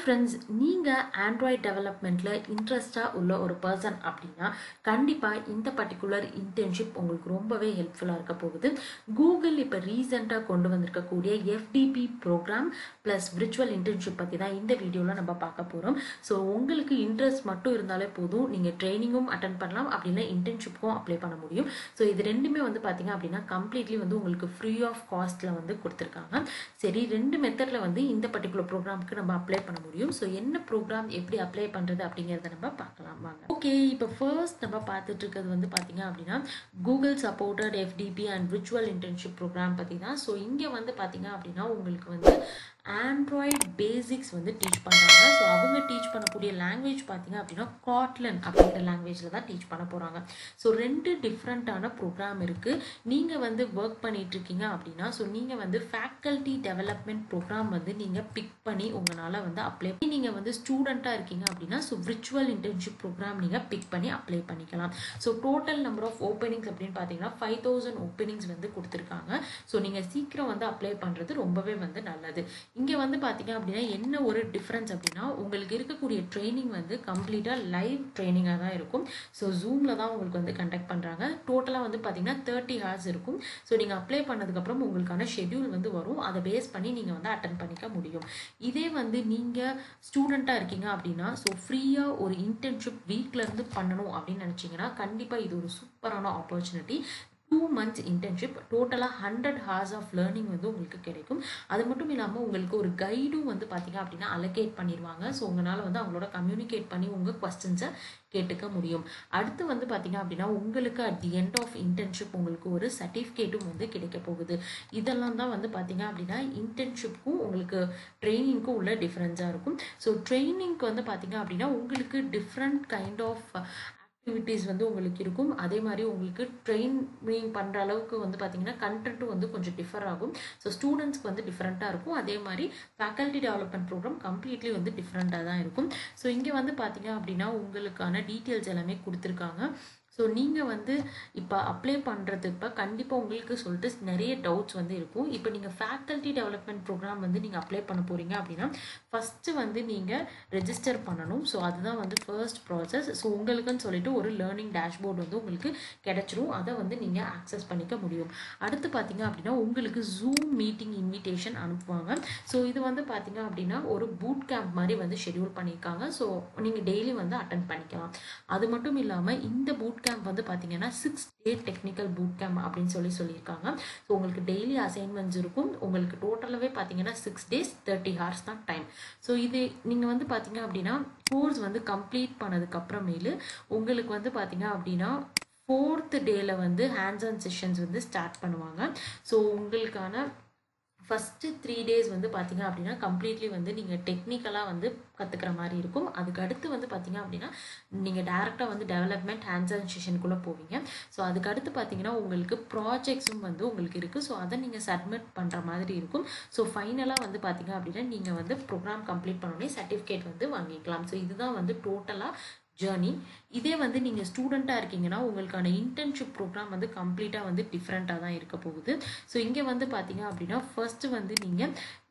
friends நீங்கள் Android டெவலப்மெண்ட்டில் இன்ட்ரெஸ்டாக உள்ள ஒரு பர்சன் அப்படின்னா கண்டிப்பாக இந்த பர்டிகுலர் இன்டர்ன்ஷிப் உங்களுக்கு ரொம்பவே ஹெல்ப்ஃபுல்லாக இருக்க போகுது கூகுள் இப்போ ரீசெண்டாக கொண்டு வந்திருக்கக்கூடிய FDP programme plus virtual internship பற்றி தான் இந்த வீடியோவில் நம்ம பார்க்க போகிறோம் ஸோ உங்களுக்கு இன்ட்ரெஸ்ட் மட்டும் இருந்தாலே போதும் நீங்கள் ட்ரைனிங்கும் அட்டன் பண்ணலாம் அப்படின்னா இன்டர்ன்ஷிப்புக்கும் அப்ளை பண்ண முடியும் ஸோ இது ரெண்டுமே வந்து பார்த்தீங்க அப்படின்னா கம்ப்ளீட்லி வந்து உங்களுக்கு ஃப்ரீ ஆஃப் காஸ்ட்டில் வந்து கொடுத்துருக்காங்க சரி ரெண்டு மெத்தடில் வந்து இந்த பர்டிகுலர் ப்ரோக்ராமுக்கு நம்ம அப்ளை பண்ண முடியும் ஸோ என்ன ப்ரோக்ராம் எப்படி அப்ளை பண்ணுறது அப்படிங்கிறத நம்ம பார்க்கலாம் வாங்க ஓகே இப்போ ஃபர்ஸ்ட் நம்ம பார்த்துட்டு இருக்கிறது வந்து பார்த்தீங்க அப்படின்னா Google supported FDP and virtual internship programme பற்றி தான் ஸோ இங்கே வந்து பார்த்தீங்க அப்படின்னா உங்களுக்கு வந்து ஆண்ட்ராய்ட் பேசிக்ஸ் வந்து டீச் பண்ணுறாங்க ஸோ அவங்க டீச் பண்ணக்கூடிய லாங்குவேஜ் பார்த்தீங்க அப்படின்னா காட்லன் அப்படிங்கிற லாங்குவேஜில் தான் டீச் பண்ண போகிறாங்க ஸோ ரெண்டு டிஃப்ரெண்ட்டான ப்ரோக்ராம் இருக்குது நீங்கள் வந்து ஒர்க் பண்ணிட்டு இருக்கீங்க அப்படின்னா ஸோ நீங்கள் வந்து ஃபேக்கல்ட்டி டெவலப்மெண்ட் ப்ரோக்ராம் வந்து நீங்கள் பிக் பண்ணி உங்களால் வந்து அப்ளை நீங்கள் வந்து ஸ்டூடெண்ட்டாக இருக்கீங்க அப்படின்னா ஸோ விர்ச்சுவல் இன்டர்ன்ஷிப் ப்ரோக்ராம் நீங்கள் பிக் பண்ணி அப்ளை பண்ணிக்கலாம் so total number of openings அப்படின்னு பார்த்தீங்கன்னா ஃபைவ் தௌசண்ட் ஓப்பனிங்ஸ் வந்து கொடுத்துருக்காங்க ஸோ நீங்கள் சீக்கிரம் வந்து அப்ளை பண்ணுறது ரொம்பவே வந்து நல்லது இங்கே வந்து பார்த்தீங்க அப்படின்னா என்ன ஒரு டிஃப்ரென்ஸ் அப்படின்னா உங்களுக்கு இருக்கக்கூடிய ட்ரைனிங் வந்து கம்ப்ளீட்டாக லைவ் ட்ரைனிங்காக தான் இருக்கும் ஸோ ஜூமில் தான் உங்களுக்கு வந்து கண்டக்ட் பண்ணுறாங்க டோட்டலாக வந்து பார்த்தீங்கன்னா தேர்ட்டி ஹார்ஸ் இருக்கும் ஸோ நீங்கள் அப்ளை பண்ணதுக்கப்புறம் உங்களுக்கான ஷெட்யூல் வந்து வரும் அதை பேஸ் பண்ணி நீங்கள் வந்து அட்டன் பண்ணிக்க முடியும் இதே வந்து நீங்கள் ஸ்டூடெண்ட்டாக இருக்கீங்க அப்படின்னா ஸோ ஃப்ரீயாக ஒரு இன்டர்ன்ஷிப் வீக்லேருந்து பண்ணணும் அப்படின்னு நினச்சிங்கன்னா கண்டிப்பாக இது ஒரு சூப்பரான ஆப்பர்ச்சுனிட்டி டூ மந்த்ஸ் இன்டர்ன்ஷிப் டோட்டலாக ஹண்ட்ரட் ஹார்ஸ் ஆஃப் லேர்னிங் வந்து உங்களுக்கு கிடைக்கும் அது மட்டும் இல்லாமல் உங்களுக்கு ஒரு கைடும் வந்து பார்த்தீங்க அப்படின்னா அலோகேட் பண்ணிடுவாங்க ஸோ உங்களால் வந்து அவங்களோட கம்யூனிகேட் பண்ணி உங்கள் கொஸ்டின்ஸை கேட்டுக்க முடியும் அடுத்து வந்து பார்த்தீங்க அப்படின்னா உங்களுக்கு at the end of internship உங்களுக்கு ஒரு சர்டிஃபிகேட்டும் வந்து கிடைக்க போகுது இதெல்லாம் தான் வந்து பார்த்தீங்க அப்படின்னா இன்டர்ன்ஷிப்க்கும் உங்களுக்கு ட்ரைனிங்க்கும் உள்ள டிஃப்ரென்ஸாக இருக்கும் ஸோ ட்ரைனிங்க்கு வந்து பார்த்தீங்க அப்படின்னா உங்களுக்கு டிஃப்ரெண்ட் கைண்ட் ஆஃப் ஆக்டிவிட்டீஸ் வந்து உங்களுக்கு இருக்கும் அதே மாதிரி உங்களுக்கு ட்ரெயினிங் பண்ணுற அளவுக்கு வந்து பார்த்தீங்கன்னா கண்டென்ட்டும் வந்து கொஞ்சம் டிஃபர் ஆகும் ஸோ ஸ்டூடெண்ட்ஸ்க்கு வந்து டிஃப்ரெண்ட்டாக இருக்கும் அதே மாதிரி ஃபேக்கல்ட்டி டெவலப்மெண்ட் ப்ரோக்ராம் கம்ப்ளீட்லி வந்து டிஃப்ரெண்ட்டாக தான் இருக்கும் ஸோ இங்கே வந்து பார்த்தீங்க அப்படின்னா உங்களுக்கான டீட்டெயில்ஸ் எல்லாமே கொடுத்துருக்காங்க ஸோ நீங்கள் வந்து இப்போ அப்ளை பண்ணுறது இப்போ கண்டிப்பாக உங்களுக்கு சொல்லிட்டு நிறைய டவுட்ஸ் வந்து இருக்கும் இப்போ நீங்கள் ஃபேக்கல்ட்டி டெவலப்மெண்ட் ப்ரோக்ராம் வந்து நீங்கள் அப்ளை பண்ண போகிறீங்க அப்படின்னா ஃபஸ்ட்டு வந்து நீங்கள் ரெஜிஸ்டர் பண்ணணும் ஸோ அதுதான் வந்து ஃபர்ஸ்ட் ப்ராசஸ் ஸோ உங்களுக்குன்னு சொல்லிட்டு ஒரு லேர்னிங் டேஷ்போர்ட் வந்து உங்களுக்கு கிடச்சிரும் அதை வந்து நீங்கள் ஆக்சஸ் பண்ணிக்க முடியும் அடுத்து பார்த்தீங்க அப்படின்னா உங்களுக்கு ஜூம் மீட்டிங் இன்விடேஷன் அனுப்புவாங்க ஸோ இது வந்து பார்த்தீங்க அப்படின்னா ஒரு பூட் கேம்ப் மாதிரி வந்து ஷெடியூல் பண்ணியிருக்காங்க ஸோ நீங்கள் டெய்லி வந்து அட்டன் பண்ணிக்கலாம் அது மட்டும் இல்லாமல் இந்த பூட் கேம்ப் வந்து பார்த்தீங்கன்னா six day technical boot camp அப்படின்னு சொல்லி சொல்லியிருக்காங்க ஸோ உங்களுக்கு டெய்லி அசைன்மெண்ட்ஸ் இருக்கும் உங்களுக்கு டோட்டலாகவே பார்த்தீங்கன்னா சிக்ஸ் டேஸ் தேர்ட்டி ஹார்ஸ் தான் டைம் ஸோ இது நீங்கள் வந்து பார்த்தீங்க அப்படின்னா கோர்ஸ் வந்து கம்ப்ளீட் பண்ணதுக்கு அப்புறமேலு உங்களுக்கு வந்து பார்த்தீங்க அப்படின்னா ஃபோர்த் டேல வந்து ஹேண்ட்ஸ் ஆன் செஷன்ஸ் வந்து ஸ்டார்ட் பண்ணுவாங்க ஸோ உங்களுக்கான ஃபஸ்ட்டு த்ரீ டேஸ் வந்து பார்த்தீங்க அப்படின்னா கம்ப்ளீட்லி வந்து நீங்கள் டெக்னிக்கலாக வந்து கற்றுக்கிற மாதிரி இருக்கும் அதுக்கு அடுத்து வந்து பார்த்தீங்க அப்படின்னா நீங்கள் டேரெக்டாக வந்து டெவலப்மெண்ட் ஹேண்ட்ஸ் ஆன் செஷனுக்குள்ளே போவீங்க ஸோ அதுக்கு அடுத்து பார்த்தீங்கன்னா உங்களுக்கு ப்ராஜெக்ட்ஸும் வந்து உங்களுக்கு இருக்குது ஸோ அதை நீங்கள் சப்மிட் பண்ணுற மாதிரி இருக்கும் ஸோ ஃபைனலாக வந்து பார்த்தீங்க அப்படின்னா நீங்கள் வந்து ப்ரோக்ராம் கம்ப்ளீட் பண்ணோடனே சர்டிஃபிகேட் வந்து வாங்கிக்கலாம் ஸோ இதுதான் வந்து டோட்டலாக ஜேர்னி இதே வந்து நீங்கள் ஸ்டூடெண்ட்டாக இருக்கீங்கன்னா உங்களுக்கான இன்டர்ன்ஷிப் ப்ரோக்ராம் வந்து கம்ப்ளீட்டாக வந்து டிஃப்ரெண்ட்டாக தான் இருக்க போகுது ஸோ இங்கே வந்து பார்த்தீங்க அப்படின்னா ஃபர்ஸ்ட்டு வந்து நீங்கள்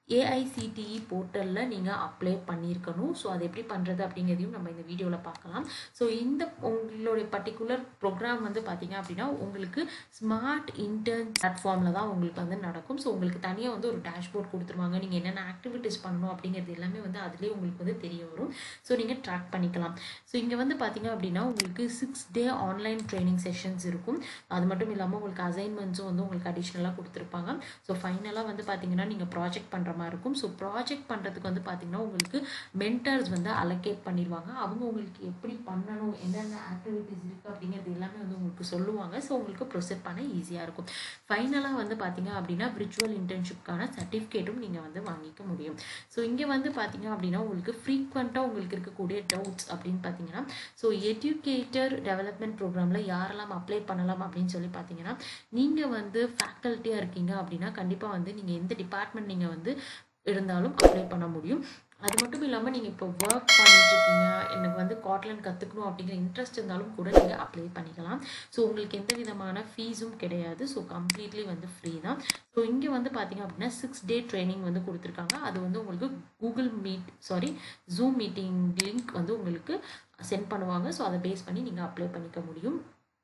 ஏஐசிடிஇ போர்ட்டலில் நீங்கள் அப்ளை பண்ணியிருக்கணும் ஸோ அது எப்படி பண்ணுறது அப்படிங்கிறதையும் நம்ம இந்த வீடியோவில் பார்க்கலாம் ஸோ இந்த உங்களுடைய பர்டிகுலர் ப்ரோக்ராம் வந்து பார்த்தீங்க அப்படின்னா உங்களுக்கு ஸ்மார்ட் இன்டர்ன் பிளாட்ஃபார்மில் தான் உங்களுக்கு வந்து நடக்கும் ஸோ உங்களுக்கு தனியாக வந்து ஒரு டேஷ்போர்ட் கொடுத்துருவாங்க நீங்கள் என்னென்ன ஆக்டிவிட்டீஸ் பண்ணணும் அப்படிங்கிறது எல்லாமே வந்து அதுலேயே உங்களுக்கு வந்து தெரிய வரும் ஸோ நீங்கள் ட்ராக் பண்ணிக்கலாம் ஸோ இங்கே வந்து பார்த்தீங்க அப்படின்னா உங்களுக்கு six day online training sessions இருக்கும் அது மட்டும் இல்லாமல் உங்களுக்கு அசைன்மெண்ட்ஸும் வந்து உங்களுக்கு அடிஷ்னலாக கொடுத்துருப்பாங்க ஸோ ஃபைனலாக வந்து பார்த்தீங்கன்னா நீங்கள் ப்ராஜெக்ட் பண்ணுற மாதிரி இருக்கும் ஸோ ப்ராஜெக்ட் பண்ணுறதுக்கு வந்து பார்த்தீங்கன்னா உங்களுக்கு மென்டர்ஸ் வந்து அலோகேட் பண்ணிடுவாங்க அவங்க உங்களுக்கு எப்படி பண்ணணும் என்னென்ன ஆக்டிவிட்டீஸ் இருக்குது அப்படிங்கிறது எல்லாமே வந்து உங்களுக்கு சொல்லுவாங்க ஸோ உங்களுக்கு ப்ரொசீட் பண்ண ஈஸியாக இருக்கும் ஃபைனலாக வந்து பார்த்தீங்க அப்படின்னா விர்ச்சுவல் இன்டர்ன்ஷிப்கான சர்டிஃபிகேட்டும் நீங்கள் வந்து வாங்கிக்க முடியும் ஸோ இங்கே வந்து பார்த்தீங்க அப்படின்னா உங்களுக்கு ஃப்ரீக்வெண்ட்டாக உங்களுக்கு இருக்கக்கூடிய டவுட்ஸ் அப்படின்னு பார்த்தீங்கன்னா ஸோ எஜுகேட்டர் டெவலப்மெண்ட் ப்ரோக்ராமில் யாரெல்லாம் அப்ளை பண்ணலாம் அப்படின்னு சொல்லி பார்த்தீங்கன்னா நீங்கள் வந்து ஃபேக்கல்ட்டியாக இருக்கீங்க அப்படின்னா கண்டிப்பாக வந்து நீங்கள் எந்த டிபார்ட்மெண்ட் நீங்கள் வந்து இருந்தாலும் அப்ளை பண்ண முடியும் அது மட்டும் இல்லாமல் நீங்கள் இப்போ ஒர்க் பண்ணிட்டுருக்கீங்க எனக்கு வந்து காட்லன் கற்றுக்கணும் அப்படிங்கிற இன்ட்ரெஸ்ட் இருந்தாலும் கூட நீங்கள் அப்ளை பண்ணிக்கலாம் ஸோ உங்களுக்கு எந்த விதமான ஃபீஸும் கிடையாது ஸோ கம்ப்ளீட்லி வந்து ஃப்ரீ தான் ஸோ இங்கே வந்து பார்த்தீங்க அப்படின்னா சிக்ஸ் டே ட்ரைனிங் வந்து கொடுத்துருக்காங்க அது வந்து உங்களுக்கு Google meet sorry zoom meeting link வந்து உங்களுக்கு சென்ட் பண்ணுவாங்க ஸோ அதை பேஸ் பண்ணி நீங்கள் அப்ளை பண்ணிக்க முடியும்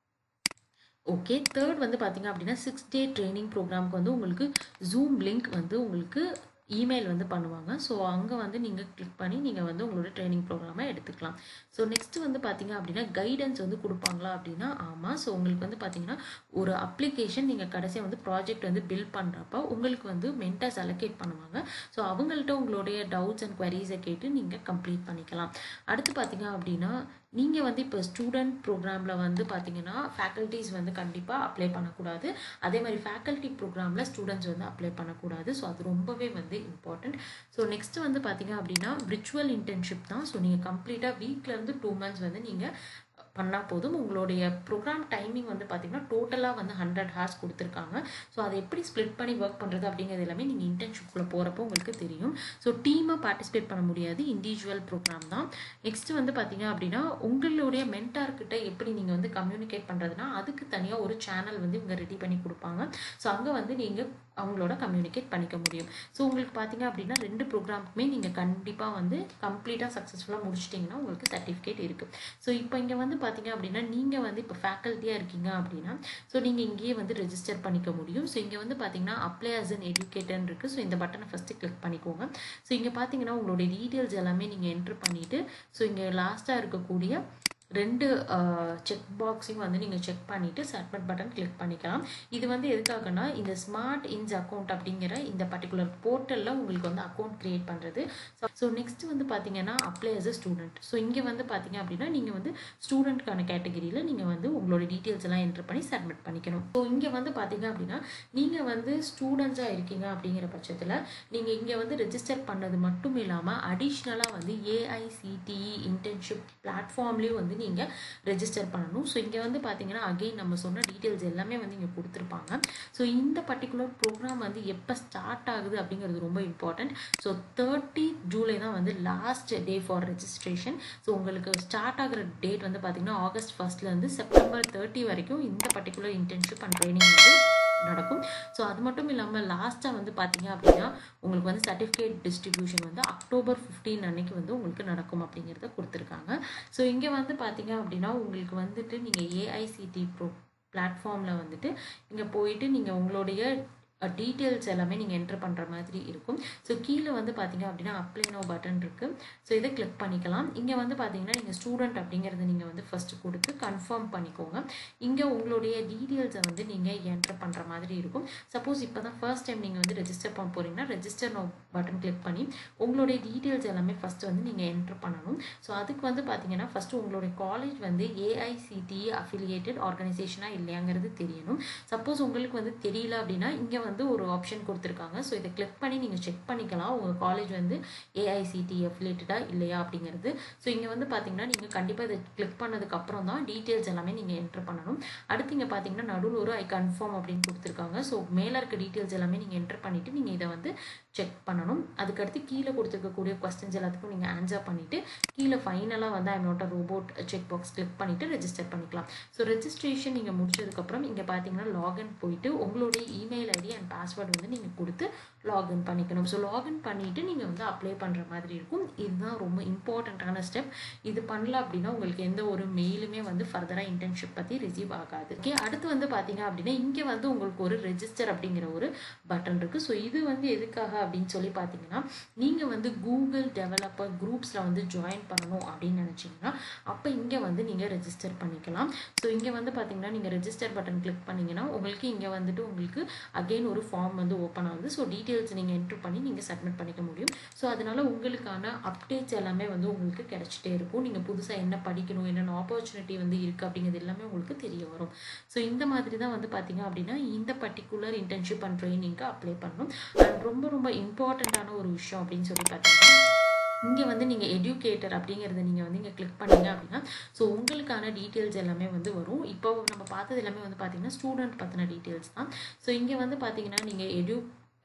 ஓகே தேர்ட் வந்து பார்த்தீங்க அப்படின்னா சிக்ஸ் டே ட்ரைனிங் ப்ரோக்ராம்க்கு வந்து உங்களுக்கு ஜூம் லிங்க் வந்து உங்களுக்கு இமெயில் வந்து பண்ணுவாங்க ஸோ அங்கே வந்து நீங்கள் கிளிக் பண்ணி நீங்கள் வந்து உங்களோட ட்ரைனிங் ப்ரோக்ராமை எடுத்துக்கலாம் ஸோ நெக்ஸ்ட்டு வந்து பார்த்தீங்க அப்படின்னா கைடன்ஸ் வந்து கொடுப்பாங்களா அப்படின்னா ஆமாம் ஸோ உங்களுக்கு வந்து பார்த்தீங்கன்னா ஒரு அப்ளிகேஷன் நீங்கள் கடைசியாக வந்து ப்ராஜெக்ட் வந்து பில்ட் பண்ணுறப்ப உங்களுக்கு வந்து மென்டர்ஸ் அலோகேட் பண்ணுவாங்க ஸோ அவங்கள்ட்ட உங்களுடைய டவுட்ஸ் அண்ட் குவரிஸை கேட்டு நீங்கள் கம்ப்ளீட் பண்ணிக்கலாம் அடுத்து பார்த்தீங்க அப்படின்னா நீங்கள் வந்து இப்போ ஸ்டூடெண்ட் ப்ரோக்ராமில் வந்து பார்த்தீங்கன்னா ஃபேக்கல்ட்டிஸ் வந்து கண்டிப்பாக அப்ளை பண்ணக்கூடாது அதே மாதிரி ஃபேக்கல்ட்டி ப்ரோக்ராமில் ஸ்டூடெண்ட்ஸ் வந்து அப்ளை பண்ணக்கூடாது ஸோ அது ரொம்பவே வந்து இம்பார்ட்டண்ட் ஸோ நெக்ஸ்ட்டு வந்து பார்த்தீங்க அப்படின்னா விர்ச்சுவல் இன்டர்ன்ஷிப் தான் ஸோ நீங்கள் கம்ப்ளீட்டாக வீக்லேருந்து டூ மந்த்ஸ் வந்து நீங்கள் பண்ணால் போதும் உங்களுடைய ப்ரோக்ராம் டைமிங் வந்து பார்த்திங்கன்னா டோட்டலாக வந்து ஹண்ட்ரட் ஹார்ஸ் கொடுத்துருக்காங்க ஸோ அதை எப்படி ஸ்ப்ளிட் பண்ணி ஒர்க் பண்ணுறது அப்படிங்கிறது எல்லாமே நீங்கள் இன்டர்ன்ஷிப்குள்ளே போகிறப்போ உங்களுக்கு தெரியும் ஸோ டீமாக பார்ட்டிசிபேட் பண்ண முடியாது இண்டிவிஜுவல் ப்ரோக்ராம் தான் நெக்ஸ்ட்டு வந்து பார்த்தீங்க அப்படின்னா உங்களுடைய மென்டார்கிட்ட எப்படி நீங்கள் வந்து கம்யூனிகேட் பண்ணுறதுனா அதுக்கு தனியாக ஒரு சேனல் வந்து இவங்க ரெடி பண்ணி கொடுப்பாங்க ஸோ அங்கே வந்து நீங்கள் அவங்களோட கம்யூனிகேட் பண்ணிக்க முடியும் ஸோ உங்களுக்கு பார்த்தீங்க அப்படின்னா ரெண்டு ப்ரோக்ராமுக்குமே நீங்கள் கண்டிப்பாக வந்து கம்ப்ளீட்டாக சக்ஸஸ்ஃபுல்லாக முடிச்சிட்டிங்கன்னா உங்களுக்கு சர்டிஃபிகேட் இருக்குது ஸோ இப்போ இங்கே வந்து பார்த்தீங்க அப்படின்னா நீங்கள் வந்து இப்போ ஃபேக்கல்ட்டியாக இருக்கீங்க அப்படின்னா ஸோ நீங்கள் இங்கேயே வந்து ரெஜிஸ்டர் பண்ணிக்க முடியும் ஸோ இங்கே வந்து பார்த்தீங்கன்னா அப்ளை அஸ் அன் எஜுகேட்டர்னு இருக்குது ஸோ இந்த பட்டனை ஃபஸ்ட்டு கிளிக் பண்ணிக்கோங்க ஸோ இங்கே பார்த்தீங்கன்னா உங்களுடைய டீட்டெயில்ஸ் எல்லாமே நீங்கள் என்ட்ரு பண்ணிவிட்டு ஸோ இங்கே லாஸ்ட்டாக இருக்கக்கூடிய ரெண்டு செக் பாக்ஸையும் வந்து நீங்கள் செக் பண்ணிவிட்டு சப்மிட் பட்டன் கிளிக் பண்ணிக்கலாம் இது வந்து எதுக்காகனா இந்த ஸ்மார்ட் இன்ஸ் அக்கௌண்ட் அப்படிங்கிற இந்த பர்டிகுலர் போர்ட்டலில் உங்களுக்கு வந்து அக்கௌண்ட் க்ரியேட் பண்ணுறது ஸோ நெக்ஸ்ட் வந்து பார்த்தீங்கன்னா apply as a student so இங்கே வந்து பார்த்தீங்க அப்படின்னா நீங்கள் வந்து ஸ்டூடெண்ட்கான கேட்டகரியில் நீங்கள் வந்து உங்களோட டீட்டெயில்ஸ் எல்லாம் என்ட்ரு பண்ணி சப்மிட் பண்ணிக்கணும் ஸோ இங்கே வந்து பார்த்தீங்க அப்படின்னா நீங்கள் வந்து ஸ்டூடெண்ட்ஸாக இருக்கீங்க அப்படிங்கிற பட்சத்தில் நீங்கள் இங்கே வந்து ரெஜிஸ்டர் பண்ணது மட்டும் இல்லாமல் அடிஷ்னலாக வந்து ஏஐசிடிஇ இன்டர்ன்ஷிப் பிளாட்ஃபார்ம்லேயும் வந்து நீங்கள் ரெஜிஸ்டர் பண்ணணும் ஸோ இங்கே வந்து பார்த்தீங்கன்னா அகெயின் நம்ம சொன்ன டீட்டெயில்ஸ் எல்லாமே வந்து இங்கே கொடுத்துருப்பாங்க ஸோ இந்த பர்டிகுலர் ப்ரோக்ராம் வந்து எப்போ ஸ்டார்ட் ஆகுது அப்படிங்கிறது ரொம்ப இம்பார்ட்டண்ட் ஸோ தேர்ட்டி ஜூலை தான் வந்து last day for registration so உங்களுக்கு ஸ்டார்ட் ஆகிற டேட் வந்து பார்த்தீங்கன்னா ஆகஸ்ட் ஃபர்ஸ்ட்லேருந்து செப்டம்பர் தேர்ட்டி வரைக்கும் இந்த பர்டிகுலர் இன்டர்ன்ஷிப் அண்ட் ட்ரைனிங் வந்து நடக்கும் ஸோ அது மட்டும் இல்லாமல் லாஸ்ட்டாக வந்து பார்த்தீங்க அப்படின்னா உங்களுக்கு வந்து சர்டிஃபிகேட் டிஸ்ட்ரிபியூஷன் வந்து அக்டோபர் ஃபிஃப்டீன் அன்னைக்கு வந்து உங்களுக்கு நடக்கும் அப்படிங்கிறத கொடுத்துருக்காங்க ஸோ இங்கே வந்து பார்த்தீங்க அப்படின்னா உங்களுக்கு வந்துட்டு நீங்கள் ஏஐசிடி ப்ரோ பிளாட்ஃபார்மில் வந்துட்டு இங்கே போயிட்டு நீங்கள் உங்களுடைய டீட்டெயில்ஸ் எல்லாமே நீங்கள் என்ட்ரு பண்ணுற மாதிரி இருக்கும் ஸோ கீழே வந்து பார்த்தீங்க அப்படின்னா அப்ளை நோ பட்டன் இருக்குது ஸோ இதை கிளிக் பண்ணிக்கலாம் இங்கே வந்து பார்த்தீங்கன்னா நீங்கள் ஸ்டூடெண்ட் அப்படிங்கிறத நீங்கள் வந்து ஃபஸ்ட்டு கொடுத்து கன்ஃபார்ம் பண்ணிக்கோங்க இங்கே உங்களுடைய டீட்டெயில்ஸை வந்து நீங்கள் என்ட்ரு பண்ணுற மாதிரி இருக்கும் சப்போஸ் இப்போ தான் ஃபர்ஸ்ட் டைம் நீங்கள் வந்து ரெஜிஸ்டர் பண்ண போகிறீங்கன்னா ரெஜிஸ்டர் நோ பட்டன் கிளிக் பண்ணி உங்களுடைய டீட்டெயில்ஸ் எல்லாமே ஃபஸ்ட்டு வந்து நீங்கள் என்ட்ரு பண்ணணும் ஸோ அதுக்கு வந்து பார்த்தீங்கன்னா ஃபஸ்ட்டு உங்களுடைய காலேஜ் வந்து ஏஐசிடிஇ அஃபிலியேட்டட் ஆர்கனைசேஷனாக இல்லையாங்கிறது தெரியணும் சப்போஸ் உங்களுக்கு வந்து தெரியல அப்படின்னா இங்கே வந்து ஒரு ஆப்ஷன் கொடுத்துருக்காங்க ஸோ இதை கிளிக் பண்ணி நீங்கள் செக் பண்ணிக்கலாம் உங்கள் காலேஜ் வந்து ஏஐசிடி அஃபிலேட்டடாக இல்லையா அப்படிங்கிறது ஸோ இங்கே வந்து பார்த்தீங்கன்னா நீங்கள் கண்டிப்பாக இதை கிளிக் பண்ணதுக்கு அப்புறம் தான் டீட்டெயில்ஸ் எல்லாமே நீங்கள் என்ட்ரு பண்ணணும் அடுத்து இங்கே பார்த்தீங்கன்னா நடுவில் ஒரு ஐ கன்ஃபார்ம் அப்படின்னு கொடுத்துருக்காங்க ஸோ மேலே இருக்க டீட்டெயில்ஸ் எல்லாமே நீங்கள் என்ட்ரு பண்ணிவிட்டு நீங்கள் இதை வந்து செக் பண்ணணும் அதுக்கடுத்து கீழே கொடுத்துருக்கக்கூடிய கொஸ்டின்ஸ் எல்லாத்துக்கும் நீங்கள் ஆன்சர் பண்ணிவிட்டு கீழே ஃபைனலாக வந்து I'm not a robot check box click பண்ணிவிட்டு ரெஜிஸ்டர் பண்ணிக்கலாம் ஸோ ரெஜிஸ்ட்ரேஷன் நீங்கள் முடிச்சதுக்கப்புறம் இங்கே பார்த்தீங்கன்னா லாகின் போயிட்டு உங்களுடைய இமெயில் ஐடி அண்ட் பாஸ்வேர்டு வந்து நீங்கள் கொடுத்து லாகின் பண்ணிக்கணும் ஸோ லாகின் பண்ணிவிட்டு நீங்கள் வந்து அப்ளை பண்ணுற மாதிரி இருக்கும் இதுதான் ரொம்ப இம்பார்ட்டண்ட்டான ஸ்டெப் இது பண்ணல அப்படின்னா உங்களுக்கு எந்த ஒரு மெயிலுமே வந்து ஃபர்தராக இன்டர்ன்ஷிப் பற்றி ரிசீவ் ஆகாது ஓகே அடுத்து வந்து பார்த்தீங்க அப்படின்னா இங்கே வந்து உங்களுக்கு ஒரு ரெஜிஸ்டர் அப்படிங்கிற ஒரு பட்டன் இருக்குது ஸோ இது வந்து எதுக்காக அப்படின்னு சொல்லி பார்த்தீங்கன்னா நீங்கள் வந்து கூகுள் டெவலப்பர் குரூப்ஸில் வந்து ஜாயின் பண்ணணும் அப்படின்னு நினச்சிங்கன்னா அப்போ இங்கே வந்து நீங்கள் ரெஜிஸ்டர் பண்ணிக்கலாம் ஸோ இங்கே வந்து பார்த்தீங்கன்னா நீங்கள் ரெஜிஸ்டர் பட்டன் கிளிக் பண்ணிங்கன்னா உங்களுக்கு இங்கே வந்துட்டு உங்களுக்கு அகெயின் ஒரு ஃபார்ம் வந்து ஓப்பன் ஆகுது ஸோ டீட்டெயில்ஸ் நீங்கள் என்ட்ரு பண்ணி நீங்கள் சப்மிட் பண்ணிக்க முடியும் ஸோ அதனால் உங்களுக்கான அப்டேட்ஸ் எல்லாமே வந்து உங்களுக்கு கிடைச்சிட்டே இருக்கும் நீங்கள் புதுசாக என்ன படிக்கணும் என்னென்ன ஆப்பர்ச்சுனிட்டி வந்து இருக்குது அப்படிங்கிறது எல்லாமே உங்களுக்கு தெரிய வரும் ஸோ இந்த மாதிரி தான் வந்து பார்த்தீங்க அப்படின்னா இந்த பர்டிகுலர் இன்டர்ன்ஷிப் அண்ட் ட்ரைனிங்க்கு அப்ளை பண்ணணும் அண்ட் ரொம்ப ரொம்ப இம்பார்ட்டண்ட்டான ஒரு விஷயம் அப்படின்னு சொல்லி பார்த்தீங்கன்னா இங்கே வந்து நீங்கள் எடியூகேட்டர் அப்படிங்கிறத நீங்கள் வந்து இங்கே கிளிக் பண்ணீங்க அப்படின்னா ஸோ உங்களுக்கான டீட்டெயில்ஸ் எல்லாமே வந்து வரும் இப்போ நம்ம பார்த்தது எல்லாமே வந்து பார்த்தீங்கன்னா ஸ்டூடெண்ட் பற்றின டீட்டெயில்ஸ் தான் ஸோ இங்கே வந்து பார்த்தீங்கன்னா நீங்கள் எடியூ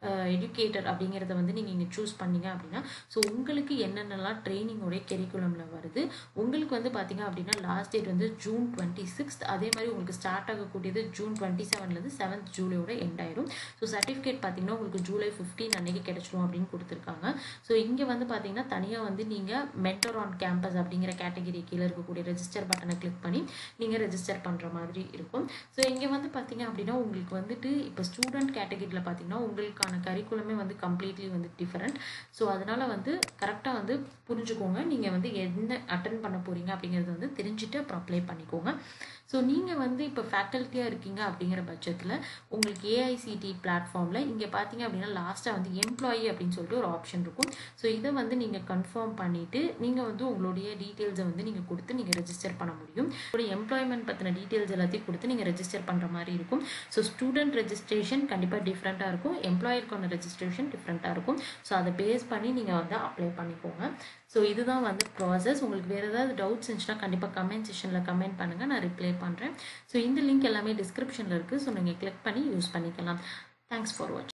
எஜுகேட்டர் அப்படிங்கிறத வந்து நீங்கள் இங்கே சூஸ் பண்ணீங்க அப்படின்னா ஸோ உங்களுக்கு என்னென்னலாம் ட்ரைனிங்கோடைய கெரிக்குலமில் வருது உங்களுக்கு வந்து பார்த்தீங்க அப்படின்னா லாஸ்ட் டேட் வந்து ஜூன் டுவெண்ட்டி சிக்ஸ்த் அதே மாதிரி உங்களுக்கு ஸ்டார்ட் ஆகக்கூடியது ஜூன் டுவெண்ட்டி செவன்லேருந்து செவன்த் ஜூலையோட எண்ட் ஆயிரும் ஸோ சர்டிஃபிகேட் பார்த்தீங்கன்னா உங்களுக்கு ஜூலை ஃபிஃப்டீன் அன்னைக்கு கிடைச்சிரும் அப்படின்னு கொடுத்துருக்காங்க ஸோ இங்கே வந்து பார்த்தீங்கன்னா தனியாக வந்து நீங்கள் மென்டர் ஆன் கேம்பஸ் அப்படிங்கிற கேட்டகரி கீழே இருக்கக்கூடிய ரெஜிஸ்டர் பட்டனை கிளிக் பண்ணி நீங்கள் ரெஜிஸ்டர் பண்ணுற மாதிரி இருக்கும் ஸோ இங்கே வந்து பார்த்தீங்க அப்படின்னா உங்களுக்கு வந்துட்டு இப்போ ஸ்டூடெண்ட் கேட்டகரியில் பார்த்தீங்கன்னா உங்களுக்கான கரிக்குலமே வந்து கம்ப்ளீட்லி வந்து டிஃப்ரெண்ட் ஸோ அதனால் வந்து கரெக்டாக வந்து புரிஞ்சுக்கோங்க நீங்கள் வந்து என்ன அட்டன் பண்ண போகிறீங்க அப்படிங்கிறது வந்து தெரிஞ்சுட்டு அப்புறம் அப்ளை பண்ணிக்கோங்க ஸோ நீங்கள் வந்து இப்போ ஃபேக்கல்ட்டியாக இருக்கீங்க அப்படிங்கிற பட்சத்தில் உங்களுக்கு ஏஐசிடி பிளாட்ஃபார்மில் இங்கே பார்த்தீங்க அப்படின்னா லாஸ்ட்டாக வந்து எம்ப்ளாயி அப்படின்னு சொல்லிட்டு ஒரு ஆப்ஷன் இருக்கும் ஸோ இதை வந்து நீங்கள் கன்ஃபார்ம் பண்ணிவிட்டு நீங்கள் வந்து உங்களுடைய டீட்டெயில்ஸை வந்து நீங்கள் கொடுத்து நீங்கள் ரெஜிஸ்டர் பண்ண முடியும் உங்களுடைய எம்ப்ளாய்மெண்ட் பற்றின டீட்டெயில்ஸ் எல்லாத்தையும் கொடுத்து நீங்கள் ரெஜிஸ்டர் பண்ணுற மாதிரி இருக்கும் ஸோ ஸ்டூடெண்ட் ரெஜிஸ்ட்ரேஷன் கண்டிப்பாக டிஃப்ரெண்ட்டாக இருக்கும் எம்ப்ளாயருக்கான ரெஜிஸ்ட்ரேஷன் டிஃப்ரெண்ட்டாக இருக்கும் ஸோ அதை பேஸ் பண்ணி நீங்கள் வந்து அப்ளை பண்ணிக்கோங்க ஸோ இதுதான் வந்து ப்ராசஸ் உங்களுக்கு வேறு ஏதாவது டவுட்ஸ் இருந்துச்சுன்னா கண்டிப்பாக கமெண்ட் செஷனில் கமெண்ட் பண்ணுங்கள் நான் ரிப்ளை பண்ணுறேன் ஸோ இந்த லிங்க் எல்லாமே டிஸ்கிரிப்ஷனில் இருக்குது ஸோ நீங்கள் கிளிக் பண்ணி யூஸ் பண்ணிக்கலாம் தேங்க்ஸ் ஃபார் வாட்சிங்